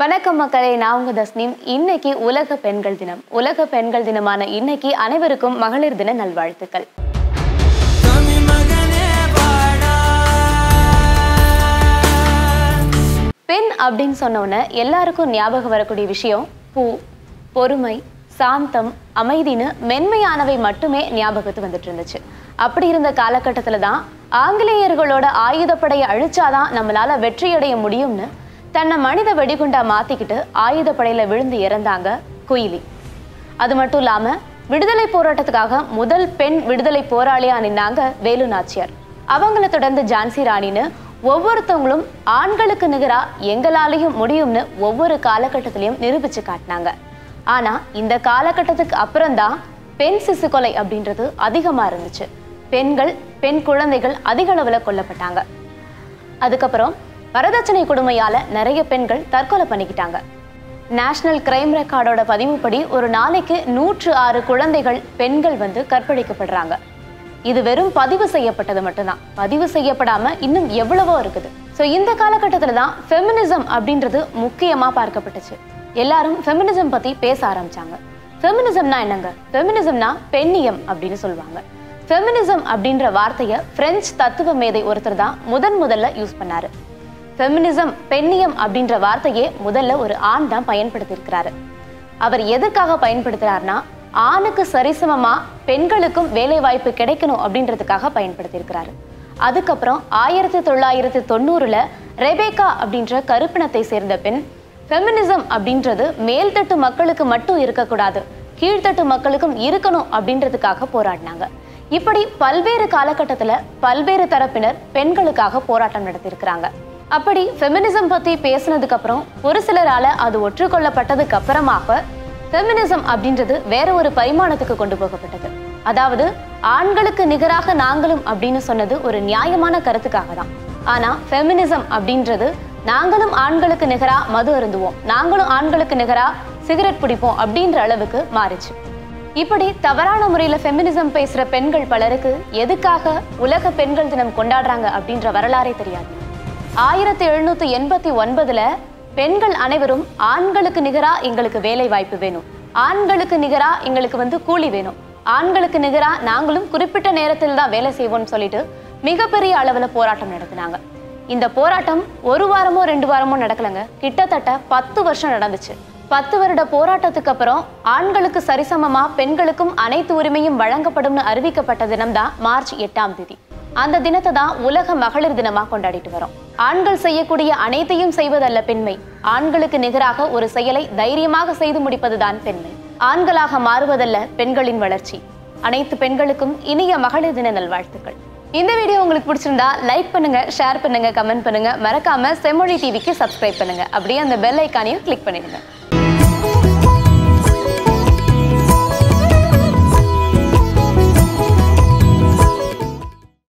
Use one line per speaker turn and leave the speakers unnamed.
வணக்கம் மக்களே நான் உங்க தஸ்னீம் இன்னைக்கு உலக பெண்கள் தினம் உலக பெண்கள் தினமான இன்னைக்கு அனைவருக்கும் மகளிர் தின நல்வாழ்த்துக்கள்
தமிழ் மகனே வாடா
பெண் அப்படின்னு சொன்ன உடனே எல்லாருக்கும் ஞாபகம் வரக்கூடிய விஷயம் பூ பொறுமை சாந்தம் அமைதின்னு மென்மையானவை மட்டுமே ஞாபகத்து வந்துட்டு இருந்துச்சு அப்படி இருந்த காலகட்டத்தில் தான் ஆங்கிலேயர்களோட ஆயுதப்படையை அழிச்சாதான் நம்மளால வெற்றியடைய முடியும்னு தன்னை மனித வெடிகுண்டா மாத்திக்கிட்டு ஆயுதப்படையில விழுந்து இறந்தாங்க குயிலி அது மட்டும் இல்லாம விடுதலை போராட்டத்துக்காக முதல் பெண் விடுதலை போராளியா நின்னாங்க வேலு நாச்சியார் அவங்கள தொடர்ந்து ஜான்சி ராணின்னு ஒவ்வொருத்தவங்களும் ஆண்களுக்கு நிகரா எங்களாலையும் முடியும்னு ஒவ்வொரு காலகட்டத்திலையும் நிரூபிச்சு காட்டினாங்க ஆனா இந்த காலகட்டத்துக்கு அப்புறம்தான் பெண் சிசு கொலை அப்படின்றது அதிகமா இருந்துச்சு பெண்கள் பெண் குழந்தைகள் அதிக அளவுல கொல்லப்பட்டாங்க அதுக்கப்புறம் வரதட்சணை கொடுமையால நிறைய பெண்கள் தற்கொலை பண்ணிக்கிட்டாங்க நேஷனல் கிரைம் ரெக்கார்டோட பதிவுப்படி ஒரு நாளைக்கு நூற்று ஆறு குழந்தைகள் பெண்கள் வந்து கற்பழிக்கப்படுறாங்க இது வெறும் பதிவு செய்யப்பட்டது மட்டும்தான் பதிவு செய்யப்படாம இன்னும் எவ்வளவோ இருக்குது ஸோ இந்த காலகட்டத்தில் தான் ஃபெமினிசம் அப்படின்றது முக்கியமா பார்க்கப்பட்டுச்சு எல்லாரும் ஃபெமினிசம் பத்தி பேச ஆரம்பிச்சாங்க ஃபெமினிசம்னா என்னங்க ஃபெமினிசம்னா பெண்ணியம் அப்படின்னு சொல்லுவாங்க ஃபெமினிசம் அப்படின்ற வார்த்தையை பிரெஞ்சு தத்துவ மேதை ஒருத்தர் தான் முதன் முதல்ல யூஸ் பண்ணாரு ஃபெமினிசம் பெண்ணியம் அப்படின்ற வார்த்தையே முதல்ல ஒரு ஆண் தான் பயன்படுத்தியிருக்கிறாரு அவர் எதுக்காக பயன்படுத்துறாருன்னா ஆணுக்கு சரிசமமா பெண்களுக்கும் வேலை வாய்ப்பு கிடைக்கணும் அப்படின்றதுக்காக பயன்படுத்தியிருக்கிறாரு அதுக்கப்புறம் ஆயிரத்தி தொள்ளாயிரத்தி தொண்ணூறுல ரெபேக்கா அப்படின்ற கருப்பினத்தை சேர்ந்த பெண் ஃபெமினிசம் அப்படின்றது மேல்தட்டு மக்களுக்கு மட்டும் இருக்கக்கூடாது கீழ்த்தட்டு மக்களுக்கும் இருக்கணும் அப்படின்றதுக்காக போராடினாங்க இப்படி பல்வேறு காலகட்டத்துல பல்வேறு தரப்பினர் பெண்களுக்காக போராட்டம் நடத்தியிருக்கிறாங்க அப்படி ஃபெமினிசம் பத்தி பேசினதுக்கு அப்புறம் ஒரு சிலரால அது ஒற்றுக்கொள்ளப்பட்டதுக்கு அப்புறமாக ஃபெமினிசம் அப்படின்றது வேற ஒரு பரிமாணத்துக்கு கொண்டு போகப்பட்டது அதாவது ஆண்களுக்கு நிகராக நாங்களும் அப்படின்னு சொன்னது ஒரு நியாயமான கருத்துக்காக தான் ஆனா ஃபெமினிசம் அப்படின்றது நாங்களும் ஆண்களுக்கு நிகரா மது அருந்துவோம் நாங்களும் ஆண்களுக்கு நிகரா சிகரெட் பிடிப்போம் அப்படின்ற அளவுக்கு மாறிச்சு இப்படி தவறான முறையில ஃபெமினிசம் பேசுற பெண்கள் பலருக்கு எதுக்காக உலக பெண்கள் தினம் கொண்டாடுறாங்க அப்படின்ற வரலாறே தெரியாது ஆயிரத்தி எழுநூத்தி எண்பத்தி ஒன்பதுல பெண்கள் அனைவரும் ஆண்களுக்கு நிகரா எங்களுக்கு வேலை வாய்ப்பு வேணும் ஆண்களுக்கு நிகரா எங்களுக்கு வந்து கூலி வேணும் ஆண்களுக்கு நிகரா நாங்களும் குறிப்பிட்ட நேரத்தில் தான் வேலை செய்வோம்னு சொல்லிட்டு மிகப்பெரிய அளவுல போராட்டம் நடத்தினாங்க இந்த போராட்டம் ஒரு வாரமோ ரெண்டு வாரமோ நடக்கலங்க கிட்டத்தட்ட பத்து வருஷம் நடந்துச்சு பத்து வருட போராட்டத்துக்கு அப்புறம் ஆண்களுக்கு சரிசமமா பெண்களுக்கும் அனைத்து உரிமையும் வழங்கப்படும்னு அறிவிக்கப்பட்ட தினம்தான் மார்ச் எட்டாம் தேதி அந்த தினத்தை தான் உலக மகளிர் தினமா கொண்டாடிட்டு வரோம் ஆண்கள் செய்யக்கூடிய அனைத்தையும் செய்வதல்ல பெண்மை ஆண்களுக்கு நிகராக ஒரு செயலை தைரியமாக செய்து முடிப்பதுதான் பெண்மை ஆண்களாக மாறுவதல்ல பெண்களின் வளர்ச்சி அனைத்து பெண்களுக்கும் இனிய மகளிர் தின நல்வாழ்த்துக்கள் இந்த வீடியோ உங்களுக்கு பிடிச்சிருந்தா லைக் பண்ணுங்க ஷேர் பண்ணுங்க கமெண்ட் பண்ணுங்க மறக்காம செம்மொழி டிவிக்கு சப்ஸ்கிரைப் பண்ணுங்க அப்படியே அந்த பெல் ஐக்கானையும் கிளிக் பண்ணிடுங்க